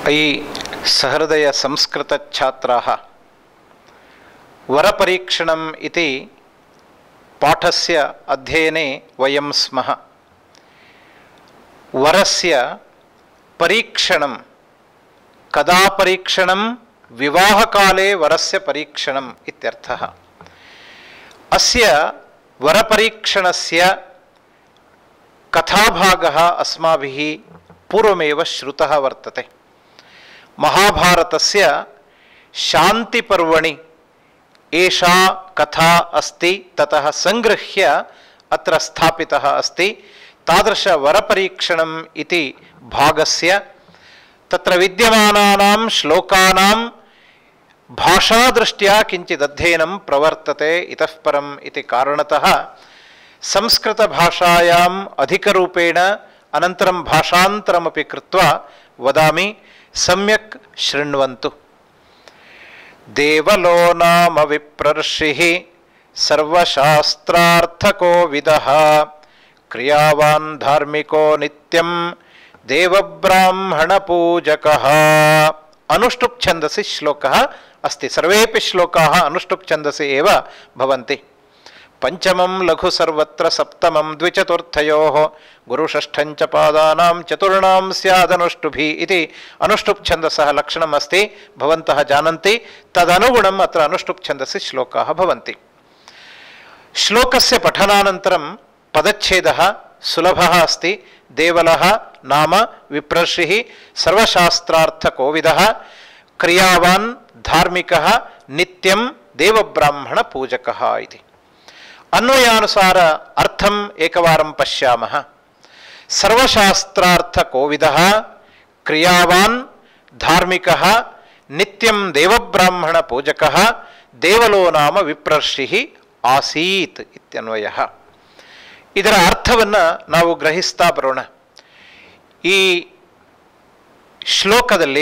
अयि सहृदय संस्कृतच्छात्राः वरपरीक्षणम् इति पाठस्य अध्ययने वयं स्मः वरस्य परीक्षणं कदा परीक्षणं विवाहकाले वरस्य परीक्षणम् इत्यर्थः अस्य वरपरीक्षणस्य कथाभागः अस्माभिः पूर्वमेव श्रुतः वर्तते महाभारतस्य शान्तिपर्वणि एषा कथा अस्ति ततः सङ्गृह्य अत्र स्थापितः अस्ति तादृशवरपरीक्षणम् इति भागस्य तत्र विद्यमानानां श्लोकानां भाषादृष्ट्या किञ्चिदध्ययनं प्रवर्तते इतः परम् इति कारणतः संस्कृतभाषायाम् अधिकरूपेण अनन्तरं भाषान्तरमपि कृत्वा वदामि सम्यक् शृण्वन्तु देवलो नाम विप्रर्षिः सर्वशास्त्रार्थको विदः क्रियावान् धार्मिको नित्यं देवब्राह्मणपूजकः अनुष्टुप् छन्दसि श्लोकः अस्ति सर्वेपि श्लोकाः अनुष्टुप् छन्दसि एव भवन्ति पञ्चमं लघु सर्वत्र सप्तमं द्विचतुर्थयोः गुरुषष्ठञ्च पादानां चतुर्णां स्यादनुष्टुभिः इति अनुष्टुप् छन्दसः लक्षणम् अस्ति भवन्तः जानन्ति तदनुगुणम् अत्र अनुष्टुप् छन्दसि श्लोकाः भवन्ति श्लोकस्य पठनानन्तरं पदच्छेदः सुलभः अस्ति देवलः नाम विप्रर्षिः सर्वशास्त्रार्थकोविदः क्रियावान् धार्मिकः नित्यं देवब्राह्मणपूजकः इति ಅನ್ವಯಾನುಸಾರ ಅರ್ಥಂ ಏಕವಾರಂ ಪಶ್ಯಾಮಃ ಸರ್ವಶಾಸ್ತ್ರಾರ್ಥಕೋವಿದಃ ಕ್ರಿಯಾವಾನ್ ಧಾರ್ಮಿಕಃ ನಿತ್ಯಂ ದೇವಬ್ರಾಹ್ಮಣ ಪೂಜಕಃ ದೇವಲೋ ನಾಮ ವಿಪ್ರರ್ಷಿ ಆಸೀತ್ ಇತ್ಯನ್ವಯ ಇದರ ಅರ್ಥವನ್ನು ನಾವು ಗ್ರಹಿಸ್ತಾ ಬರೋಣ ಈ ಶ್ಲೋಕದಲ್ಲಿ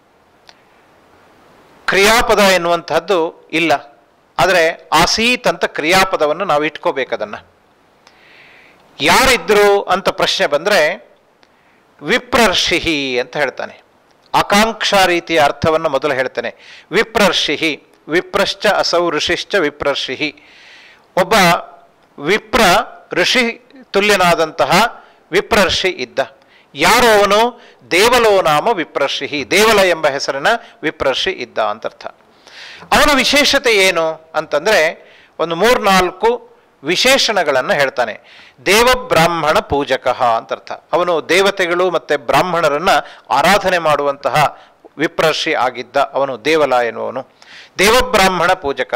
ಕ್ರಿಯಾಪದ ಎನ್ನುವಂತಹದ್ದು ಇಲ್ಲ ಆದರೆ ಆಸೀತ್ ಅಂತ ಕ್ರಿಯಾಪದವನ್ನು ನಾವು ಇಟ್ಕೋಬೇಕದನ್ನು ಯಾರಿದ್ರು ಅಂತ ಪ್ರಶ್ನೆ ಬಂದರೆ ವಿಪ್ರರ್ಷಿಹಿ ಅಂತ ಹೇಳ್ತಾನೆ ಆಕಾಂಕ್ಷಾ ರೀತಿಯ ಅರ್ಥವನ್ನು ಮೊದಲು ಹೇಳ್ತಾನೆ ವಿಪ್ರರ್ಷಿಹಿ ವಿಪ್ರಶ್ಚ ಅಸೌ ಋಷಿಶ್ಚ ವಿಪ್ರರ್ಷಿಹಿ ಒಬ್ಬ ವಿಪ್ರ ಋಷಿ ತುಲ್ಯನಾದಂತಹ ವಿಪ್ರರ್ಷಿ ಇದ್ದ ಯಾರು ಅವನು ದೇವಲೋ ನಾಮ ವಿಪ್ರರ್ಷಿಹಿ ದೇವಲ ಎಂಬ ಹೆಸರಿನ ವಿಪ್ರರ್ಷಿ ಇದ್ದ ಅಂತರ್ಥ ಅವನ ವಿಶೇಷತೆ ಏನು ಅಂತಂದರೆ ಒಂದು ಮೂರ್ನಾಲ್ಕು ವಿಶೇಷಣಗಳನ್ನು ಹೇಳ್ತಾನೆ ದೇವಬ್ರಾಹ್ಮಣ ಪೂಜಕ ಅಂತರ್ಥ ಅವನು ದೇವತೆಗಳು ಮತ್ತು ಬ್ರಾಹ್ಮಣರನ್ನು ಆರಾಧನೆ ಮಾಡುವಂತಹ ವಿಪ್ರರ್ಷಿ ಆಗಿದ್ದ ಅವನು ದೇವಲ ಎನ್ನುವನು ದೇವಬ್ರಾಹ್ಮಣ ಪೂಜಕ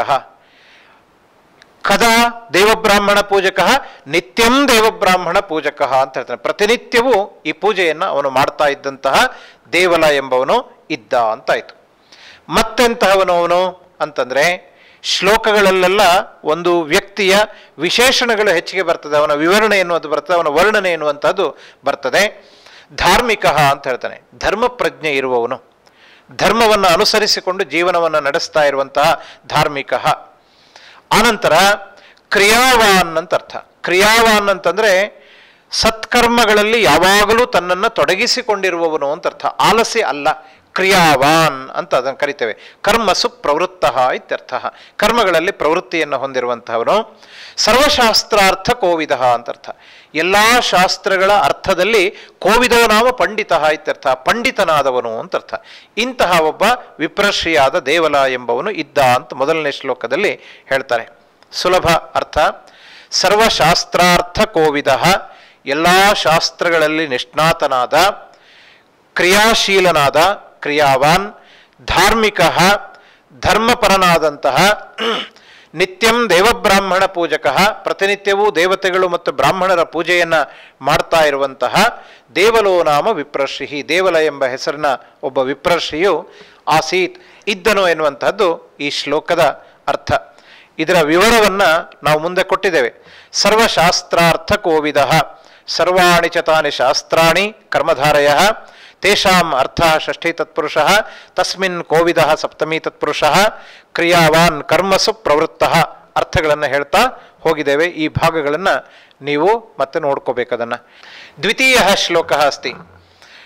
ಕದಾ ದೇವಬ್ರಾಹ್ಮಣ ಪೂಜಕ ನಿತ್ಯಂ ದೇವಬ್ರಾಹ್ಮಣ ಪೂಜಕ ಅಂತ ಹೇಳ್ತಾನೆ ಪ್ರತಿನಿತ್ಯವೂ ಈ ಪೂಜೆಯನ್ನು ಅವನು ಮಾಡ್ತಾ ಇದ್ದಂತಹ ದೇವಲ ಎಂಬವನು ಇದ್ದ ಅಂತಾಯಿತು ಮತ್ತೆಂತಹವನು ಅವನು ಅಂತಂದರೆ ಶ್ಲೋಕಗಳಲ್ಲೆಲ್ಲ ಒಂದು ವ್ಯಕ್ತಿಯ ವಿಶೇಷಣಗಳು ಹೆಚ್ಚಿಗೆ ಬರ್ತದೆ ಅವನ ವಿವರಣೆ ಎನ್ನುವುದು ಬರ್ತದೆ ಅವನ ವರ್ಣನೆ ಎನ್ನುವಂಥದ್ದು ಬರ್ತದೆ ಧಾರ್ಮಿಕ ಅಂತ ಹೇಳ್ತಾನೆ ಧರ್ಮ ಪ್ರಜ್ಞೆ ಇರುವವನು ಧರ್ಮವನ್ನು ಅನುಸರಿಸಿಕೊಂಡು ಜೀವನವನ್ನು ನಡೆಸ್ತಾ ಇರುವಂತಹ ಧಾರ್ಮಿಕ ಆನಂತರ ಕ್ರಿಯಾವಾನ್ ಅಂತ ಅರ್ಥ ಕ್ರಿಯಾವಾನ್ ಅಂತಂದರೆ ಸತ್ಕರ್ಮಗಳಲ್ಲಿ ಯಾವಾಗಲೂ ತನ್ನನ್ನು ತೊಡಗಿಸಿಕೊಂಡಿರುವವನು ಅಂತ ಅರ್ಥ ಆಲಸ್ಯ ಅಲ್ಲ ಕ್ರಿಯಾವಾನ್ ಅಂತ ಅದನ್ನು ಕರಿತೇವೆ ಕರ್ಮಸು ಪ್ರವೃತ್ತ ಇತ್ಯರ್ಥ ಕರ್ಮಗಳಲ್ಲಿ ಪ್ರವೃತ್ತಿಯನ್ನು ಹೊಂದಿರುವಂತಹವನು ಸರ್ವಶಾಸ್ತ್ರಾರ್ಥ ಕೋವಿದ ಅಂತರ್ಥ ಎಲ್ಲ ಶಾಸ್ತ್ರಗಳ ಅರ್ಥದಲ್ಲಿ ಕೋವಿದೋ ನಾಮ ಪಂಡಿತ ಇತ್ಯರ್ಥ ಪಂಡಿತನಾದವನು ಅಂತರ್ಥ ಇಂತಹ ಒಬ್ಬ ವಿಪ್ರಶ್ರಿಯಾದ ದೇವಲ ಎಂಬವನು ಇದ್ದ ಅಂತ ಮೊದಲನೇ ಶ್ಲೋಕದಲ್ಲಿ ಹೇಳ್ತಾರೆ ಸುಲಭ ಅರ್ಥ ಸರ್ವಶಾಸ್ತ್ರಾರ್ಥ ಕೋವಿದ ಎಲ್ಲ ಶಾಸ್ತ್ರಗಳಲ್ಲಿ ನಿಷ್ಣಾತನಾದ ಕ್ರಿಯಾಶೀಲನಾದ ಕ್ರಿಯಾವಾನ್ ಧಾರ್ಮಿಕ ಧರ್ಮಪರನಾದಂತಹ ನಿತ್ಯಂ ದೇವಬ್ರಾಹ್ಮಣ ಪೂಜಕ ಪ್ರತಿನಿತ್ಯವೂ ದೇವತೆಗಳು ಮತ್ತು ಬ್ರಾಹ್ಮಣರ ಪೂಜೆಯನ್ನು ಮಾಡ್ತಾ ಇರುವಂತಹ ದೇವಲೋ ನಾಮ ವಿಪ್ರರ್ಷಿ ದೇವಲ ಎಂಬ ಹೆಸರಿನ ಒಬ್ಬ ವಿಪ್ರರ್ಷಿಯು ಆಸೀತ್ ಇದ್ದನು ಎನ್ನುವಂತಹದ್ದು ಈ ಶ್ಲೋಕದ ಅರ್ಥ ಇದರ ವಿವರವನ್ನು ನಾವು ಮುಂದೆ ಕೊಟ್ಟಿದ್ದೇವೆ ಸರ್ವಶಾಸ್ತ್ರಾರ್ಥ ಕೋವಿದ ಸರ್ವಾಣಿ ಚ ತಾನಿ ಶಾಸ್ತ್ರಾಣಿ ಕರ್ಮಧಾರಯ ತೇಷಾಂ ಅರ್ಥ ಷಷ್ಠಿ ತತ್ಪುರುಷ ತಸ್ಮಿನ್ ಕೋವಿದ ಸಪ್ತಮಿ ತತ್ಪುರುಷ ಕ್ರಿಯಾವಾನ್ ಕರ್ಮಸು ಪ್ರವೃತ್ತ ಅರ್ಥಗಳನ್ನು ಹೇಳ್ತಾ ಹೋಗಿದ್ದೇವೆ ಈ ಭಾಗಗಳನ್ನು ನೀವು ಮತ್ತೆ ನೋಡ್ಕೋಬೇಕದನ್ನು ದ್ವಿತೀಯ ಶ್ಲೋಕ ಅಸ್ತಿ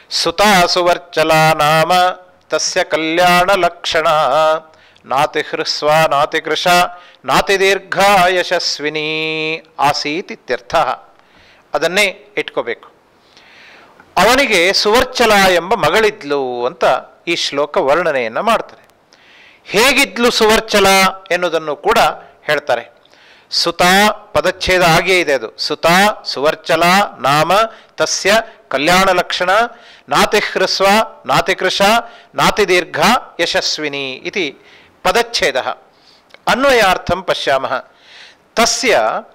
ಸುತಾ ಸುವರ್ಚಲ ನಾಮ ತಸ್ಯ ಕಲ್ಯಾಣ ಲಕ್ಷಣ ನಾತಿ ಹೃಸ್ವ ನಾತಿ ಕೃಶ ನಾತಿ ದೀರ್ಘ ಯಶಸ್ವಿನಿ ಆಸೀತ್ ಇತ್ಯರ್ಥ ಅದನ್ನೇ ಇಟ್ಕೋಬೇಕು ಅವನಿಗೆ ಸುವರ್ಚಲ ಎಂಬ ಮಗಳಿದ್ಲು ಅಂತ ಈ ಶ್ಲೋಕ ವರ್ಣನೆಯನ್ನು ಮಾಡ್ತಾರೆ ಹೇಗಿದ್ಲು ಸುವರ್ಚಲ ಎನ್ನುವುದನ್ನು ಕೂಡ ಹೇಳ್ತಾರೆ ಸುತಾ ಪದಚ್ಛೇದ ಹಾಗೇ ಇದೆ ಅದು ಸುತಾ ಸುವರ್ಚಲ ನಾಮ ತಸ್ಯ ಕಲ್ಯಾಣ ಲಕ್ಷಣ ನಾತಿ ಹೃಸ್ವ ನಾತಿ ಕೃಶ ನಾತಿ ದೀರ್ಘ ಯಶಸ್ವಿನಿ ಇತಿ ಪದಚ್ಛೇದ ಅನ್ವಯಾರ್ಥಂ ಪಶ್ಯಾಮಃ ತಸ್ಯ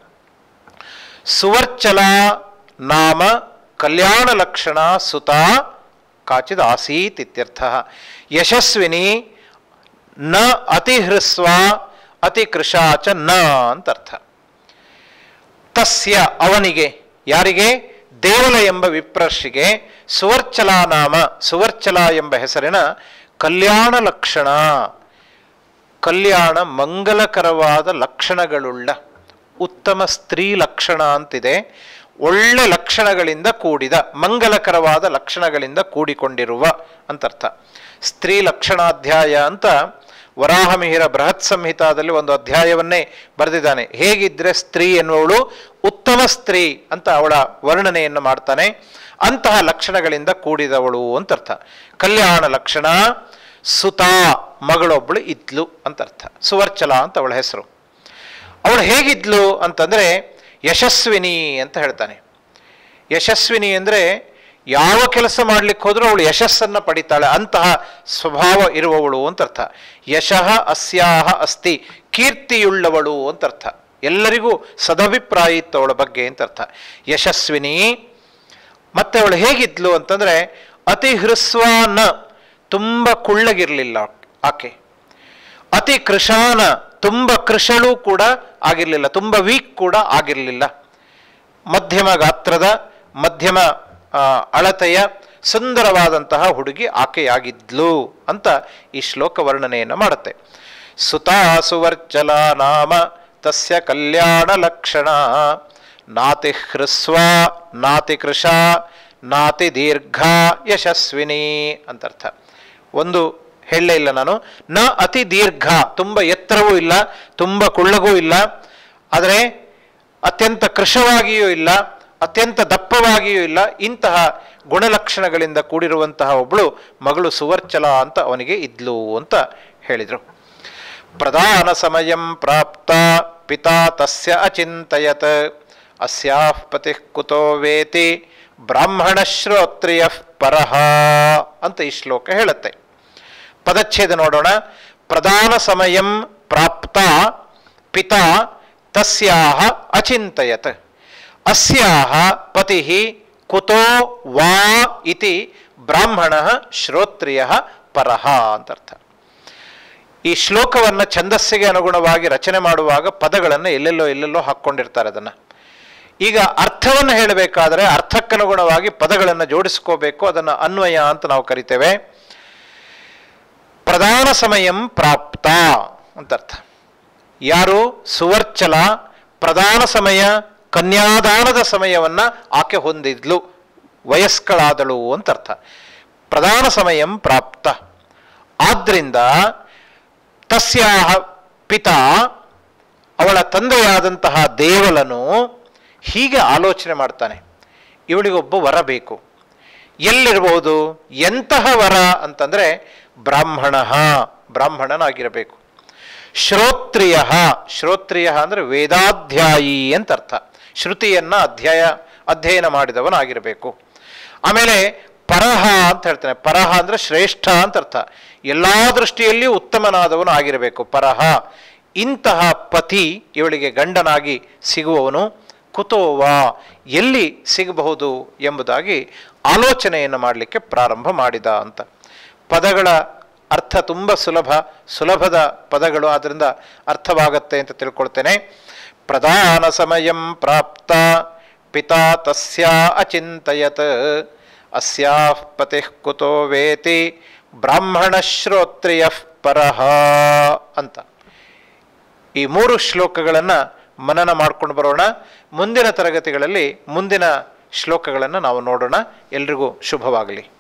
ಸುವರ್ಚಲ ನಾಮ ಕಲ್ಯಾಣ ಲಕ್ಷಣ ಸುತಾ ಕಾಚಿದ್ ಆಸೀತ್ ಇತ್ಯರ್ಥ ಯಶಸ್ವಿನಿ ನ ಅತಿ ಹೃಸ್ವ ಅತಿ ಕೃಶಾಚ ನ ಅಂತ ಅರ್ಥ ತಸ್ಯ ಅವನಿಗೆ ಯಾರಿಗೆ ದೇವಲ ಎಂಬ ವಿಪ್ರರ್ಷಿಗೆ ಸುವರ್ಚಲ ನಾಮ ಸುವರ್ಚಲ ಎಂಬ ಹೆಸರಿನ ಕಲ್ಯಾಣ ಲಕ್ಷಣ ಕಲ್ಯಾಣ ಮಂಗಲಕರವಾದ ಲಕ್ಷಣಗಳುಳ್ಳ ಉತ್ತಮ ಸ್ತ್ರೀ ಲಕ್ಷಣ ಅಂತಿದೆ ಒಳ್ಳೆ ಲಕ್ಷಣಗಳಿಂದ ಕೂಡಿದ ಮಂಗಲಕರವಾದ ಲಕ್ಷಣಗಳಿಂದ ಕೂಡಿಕೊಂಡಿರುವ ಅಂತರ್ಥ ಸ್ತ್ರೀ ಲಕ್ಷಣಾಧ್ಯಾಯ ಅಂತ ವರಾಹಮಿಹಿರ ಬೃಹತ್ ಸಂಹಿತಾದಲ್ಲಿ ಒಂದು ಅಧ್ಯಾಯವನ್ನೇ ಬರೆದಿದ್ದಾನೆ ಹೇಗಿದ್ರೆ ಸ್ತ್ರೀ ಎನ್ನುವವಳು ಉತ್ತಮ ಸ್ತ್ರೀ ಅಂತ ಅವಳ ವರ್ಣನೆಯನ್ನು ಮಾಡ್ತಾನೆ ಅಂತಹ ಲಕ್ಷಣಗಳಿಂದ ಕೂಡಿದವಳು ಅಂತರ್ಥ ಕಲ್ಯಾಣ ಲಕ್ಷಣ ಸುತಾ ಮಗಳೊಬ್ಬಳು ಇದ್ಲು ಅಂತರ್ಥ ಸುವರ್ಚಲ ಅಂತ ಅವಳ ಹೆಸರು ಅವಳು ಹೇಗಿದ್ಲು ಅಂತಂದರೆ ಯಶಸ್ವಿನಿ ಅಂತ ಹೇಳ್ತಾನೆ ಯಶಸ್ವಿನಿ ಅಂದರೆ ಯಾವ ಕೆಲಸ ಮಾಡ್ಲಿಕ್ಕೆ ಹೋದ್ರೂ ಅವಳು ಯಶಸ್ಸನ್ನು ಪಡಿತಾಳೆ ಅಂತಹ ಸ್ವಭಾವ ಇರುವವಳು ಅಂತ ಅರ್ಥ ಯಶಃ ಅಸ್ಯಾಹ ಅಸ್ತಿ ಕೀರ್ತಿಯುಳ್ಳವಳು ಅಂತ ಅರ್ಥ ಎಲ್ಲರಿಗೂ ಸದಭಿಪ್ರಾಯ ಇತ್ತು ಅವಳ ಬಗ್ಗೆ ಅಂತ ಅರ್ಥ ಯಶಸ್ವಿನಿ ಮತ್ತೆ ಅವಳು ಹೇಗಿದ್ಲು ಅಂತಂದರೆ ಅತಿ ಹೃಸ್ವಾನ ತುಂಬ ಕುಳ್ಳಗಿರಲಿಲ್ಲ ಆಕೆ ಅತಿ ಕೃಶಾನ ತುಂಬ ಕೃಶಳು ಕೂಡ ಆಗಿರಲಿಲ್ಲ ತುಂಬ ವೀಕ್ ಕೂಡ ಆಗಿರಲಿಲ್ಲ ಮಧ್ಯಮ ಗಾತ್ರದ ಮಧ್ಯಮ ಆ, ಅಳತೆಯ ಸುಂದರವಾದಂತಹ ಹುಡುಗಿ ಆಕೆಯಾಗಿದ್ಲು ಅಂತ ಈ ಶ್ಲೋಕ ವರ್ಣನೆಯನ್ನು ಮಾಡುತ್ತೆ ಸುತಾ ಸುವರ್ಚಲ ನಾಮ ತಸ್ಯ ಕಲ್ಯಾಣ ಲಕ್ಷಣ ನಾತಿ ಹೃಸ್ವ ನಾತಿ ಕೃಶ ನಾತಿ ದೀರ್ಘ ಯಶಸ್ವಿನಿ ಅಂತರ್ಥ ಒಂದು ಹೇಳಲೇ ಇಲ್ಲ ನಾನು ನ ಅತಿ ದೀರ್ಘ ತುಂಬ ಎತ್ತರವೂ ಇಲ್ಲ ತುಂಬ ಕುಳ್ಳಗೂ ಇಲ್ಲ ಆದರೆ ಅತ್ಯಂತ ಕೃಶವಾಗಿಯೂ ಇಲ್ಲ ಅತ್ಯಂತ ದಪ್ಪವಾಗಿಯೂ ಇಲ್ಲ ಇಂತಹ ಗುಣಲಕ್ಷಣಗಳಿಂದ ಕೂಡಿರುವಂತಹ ಒಬ್ಬಳು ಮಗಳು ಸುವರ್ಚಲ ಅಂತ ಅವನಿಗೆ ಇದ್ಲು ಅಂತ ಹೇಳಿದರು ಪ್ರಧಾನ ಸಮಯಂ ಪ್ರಾಪ್ತ ಪಿತಾ ತಸ್ಯ ಅಚಿಂತಯತ್ ಅಸ್ಯಾಃ ಪತಿಃ ಕುತೋ ವೇತಿ ಬ್ರಾಹ್ಮಣ ಶ್ರೋತ್ರಿಯ ಪರಹ ಅಂತ ಈ ಶ್ಲೋಕ ಹೇಳುತ್ತೆ ಪದಚ್ಛೇದ ನೋಡೋಣ ಪ್ರಧಾನ ಸಮಯಂ ಪ್ರಾಪ್ತ ಪಿತಾ ತಸ್ಯಾಹ ಅಚಿಂತಯತ್ ಅಸ್ಯಾಹ ಪತಿ ಕುತೋ ವಾ ಇತಿ ಬ್ರಾಹ್ಮಣ ಶ್ರೋತ್ರಿಯ ಪರಹ ಅಂತರ್ಥ ಈ ಶ್ಲೋಕವನ್ನು ಛಂದಸ್ಸಿಗೆ ಅನುಗುಣವಾಗಿ ರಚನೆ ಮಾಡುವಾಗ ಪದಗಳನ್ನು ಎಲ್ಲೆಲ್ಲೋ ಎಲ್ಲೆಲ್ಲೋ ಹಾಕ್ಕೊಂಡಿರ್ತಾರೆ ಅದನ್ನು ಈಗ ಅರ್ಥವನ್ನು ಹೇಳಬೇಕಾದರೆ ಅರ್ಥಕ್ಕನುಗುಣವಾಗಿ ಪದಗಳನ್ನು ಜೋಡಿಸ್ಕೋಬೇಕು ಅದನ್ನು ಅನ್ವಯ ಅಂತ ನಾವು ಕರಿತೇವೆ ಪ್ರಧಾನ ಸಮಯಂ ಪ್ರಾಪ್ತ ಅಂತ ಅರ್ಥ ಯಾರು ಸುವರ್ಚಲ ಪ್ರಧಾನ ಸಮಯ ಕನ್ಯಾದಾನದ ಸಮಯವನ್ನ ಆಕೆ ಹೊಂದಿದ್ಲು ವಯಸ್ಕಳಾದಳು ಅಂತ ಅರ್ಥ ಪ್ರಧಾನ ಸಮಯಂ ಪ್ರಾಪ್ತ ಆದ್ರಿಂದ ತಸ್ಯಾಹ ಪಿತಾ ಅವಳ ತಂದೆಯಾದಂತಹ ದೇವಲನು ಹೀಗೆ ಆಲೋಚನೆ ಮಾಡ್ತಾನೆ ಇವಳಿಗೊಬ್ಬ ವರ ಬೇಕು ಎಲ್ಲಿರಬಹುದು ಎಂತಹ ವರ ಅಂತಂದರೆ ಬ್ರಾಹ್ಮಣ ಬ್ರಾಹ್ಮಣನಾಗಿರಬೇಕು ಶ್ರೋತ್ರಿಯ ಶ್ರೋತ್ರಿಯ ಅಂದರೆ ವೇದಾಧ್ಯಾಯಿ ಅಂತ ಅರ್ಥ ಶ್ರುತಿಯನ್ನು ಅಧ್ಯಾಯ ಅಧ್ಯಯನ ಮಾಡಿದವನಾಗಿರಬೇಕು ಆಮೇಲೆ ಪರಹ ಅಂತ ಹೇಳ್ತಾನೆ ಪರಹ ಅಂದರೆ ಶ್ರೇಷ್ಠ ಅಂತ ಅರ್ಥ ಎಲ್ಲ ದೃಷ್ಟಿಯಲ್ಲಿಯೂ ಉತ್ತಮನಾದವನು ಆಗಿರಬೇಕು ಪರಹ ಇಂತಹ ಪತಿ ಇವಳಿಗೆ ಗಂಡನಾಗಿ ಸಿಗುವವನು ಕುತೋವಾ ಎಲ್ಲಿ ಸಿಗಬಹುದು ಎಂಬುದಾಗಿ ಆಲೋಚನೆಯನ್ನು ಮಾಡಲಿಕ್ಕೆ ಪ್ರಾರಂಭ ಮಾಡಿದ ಅಂತ ಪದಗಳ ಅರ್ಥ ತುಂಬ ಸುಲಭ ಸುಲಭದ ಪದಗಳು ಆದ್ದರಿಂದ ಅರ್ಥವಾಗತ್ತೆ ಅಂತ ತಿಳ್ಕೊಳ್ತೇನೆ ಪ್ರಧಾನ ಸಮಯಂ ಪ್ರಾಪ್ತ ಪಿತಾ ತಸ್ಯ ಅಚಿಂತಯತ್ ಅಸ್ಯಾಃ ಪತಿಃ ಕುತೋ ವೇತಿ ಬ್ರಾಹ್ಮಣ ಶ್ರೋತ್ರಿಯ ಪರಹ ಅಂತ ಈ ಮೂರು ಶ್ಲೋಕಗಳನ್ನು ಮನನ ಮಾಡ್ಕೊಂಡು ಬರೋಣ ಮುಂದಿನ ತರಗತಿಗಳಲ್ಲಿ ಮುಂದಿನ ಶ್ಲೋಕಗಳನ್ನು ನಾವು ನೋಡೋಣ ಎಲ್ರಿಗೂ ಶುಭವಾಗಲಿ